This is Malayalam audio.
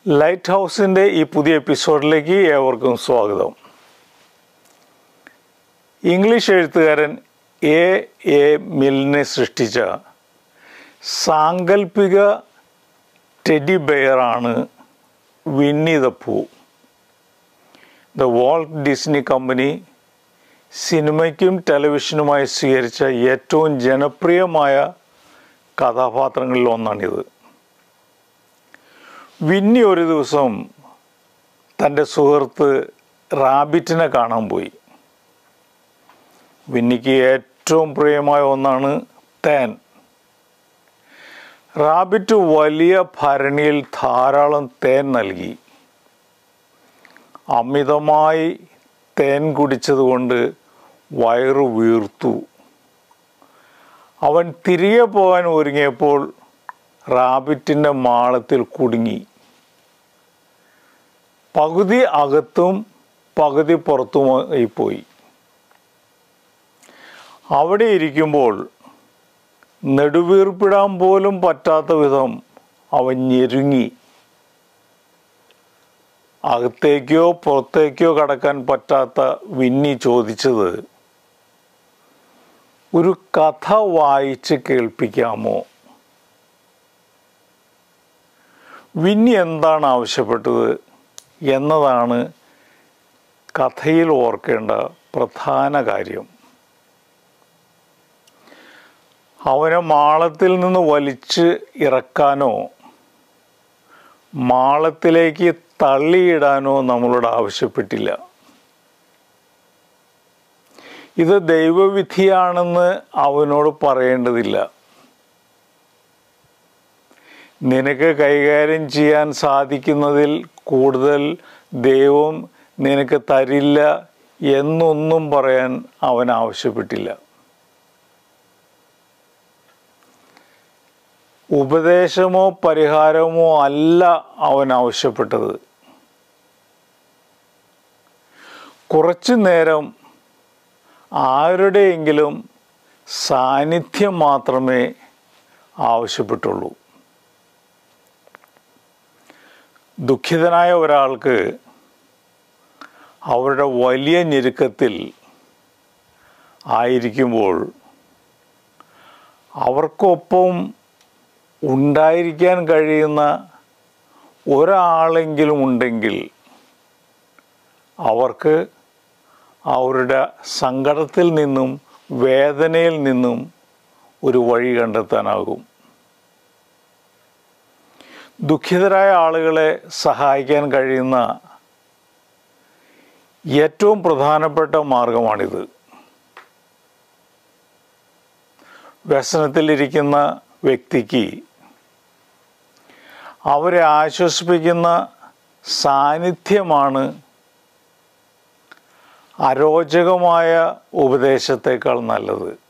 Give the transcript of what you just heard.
ലൈറ്റ് ഹൗസിൻ്റെ ഈ പുതിയ എപ്പിസോഡിലേക്ക് ഏവർക്കും സ്വാഗതം ഇംഗ്ലീഷ് എഴുത്തുകാരൻ എ എ മിലിനെ സൃഷ്ടിച്ച സാങ്കല്പിക ടെഡി ബെയറാണ് Winnie the Pooh the Walt Disney company സിനിമയ്ക്കും ടെലിവിഷനുമായി സ്വീകരിച്ച ഏറ്റവും ജനപ്രിയമായ കഥാപാത്രങ്ങളിൽ ഒന്നാണിത് വിന്നി ഒരു ദിവസം തൻ്റെ സുഹൃത്ത് റാബിറ്റിനെ കാണാൻ പോയി വിന്നിക്ക് ഏറ്റവും പ്രിയമായ ഒന്നാണ് തേൻ റാബിറ്റ് വലിയ ഭരണിയിൽ ധാരാളം തേൻ നൽകി അമിതമായി തേൻ കുടിച്ചതുകൊണ്ട് വയറു വീർത്തു അവൻ തിരികെ പോകാൻ ഒരുങ്ങിയപ്പോൾ റാബിറ്റിൻ്റെ മാളത്തിൽ കുടുങ്ങി പകുതി അകത്തും പകുതി പുറത്തുമായി പോയി അവിടെ ഇരിക്കുമ്പോൾ നെടുവീർപ്പിടാൻ പോലും പറ്റാത്ത വിധം അവൻ ഞെരുങ്ങി അകത്തേക്കോ പുറത്തേക്കോ കടക്കാൻ പറ്റാത്ത വിന്നി ചോദിച്ചത് ഒരു കഥ വായിച്ച് കേൾപ്പിക്കാമോ വിന്നി എന്താണ് ആവശ്യപ്പെട്ടത് എന്നതാണ് കഥയിൽ ഓർക്കേണ്ട പ്രധാന കാര്യം അവനെ മാളത്തിൽ നിന്ന് വലിച്ച് ഇറക്കാനോ മാളത്തിലേക്ക് തള്ളിയിടാനോ നമ്മളോട് ആവശ്യപ്പെട്ടില്ല ഇത് ദൈവവിധിയാണെന്ന് അവനോട് പറയേണ്ടതില്ല നിനക്ക് കൈകാര്യം ചെയ്യാൻ സാധിക്കുന്നതിൽ കൂടുതൽ ദൈവം നിനക്ക് തരില്ല എന്നൊന്നും പറയാൻ അവൻ ആവശ്യപ്പെട്ടില്ല ഉപദേശമോ പരിഹാരമോ അല്ല അവൻ ആവശ്യപ്പെട്ടത് കുറച്ചു നേരം ആരുടെയെങ്കിലും സാന്നിധ്യം മാത്രമേ ആവശ്യപ്പെട്ടുള്ളൂ ദുഃഖിതനായ ഒരാൾക്ക് അവരുടെ വലിയ ഞെരുക്കത്തിൽ ആയിരിക്കുമ്പോൾ അവർക്കൊപ്പം ഉണ്ടായിരിക്കാൻ കഴിയുന്ന ഒരാളെങ്കിലും ഉണ്ടെങ്കിൽ അവർക്ക് അവരുടെ സങ്കടത്തിൽ നിന്നും വേദനയിൽ നിന്നും ഒരു വഴി കണ്ടെത്താനാകും ദുഃഖിതരായ ആളുകളെ സഹായിക്കാൻ കഴിയുന്ന ഏറ്റവും പ്രധാനപ്പെട്ട മാർഗമാണിത് വ്യസനത്തിലിരിക്കുന്ന വ്യക്തിക്ക് അവരെ ആശ്വസിപ്പിക്കുന്ന സാന്നിധ്യമാണ് അരോചകമായ ഉപദേശത്തേക്കാൾ നല്ലത്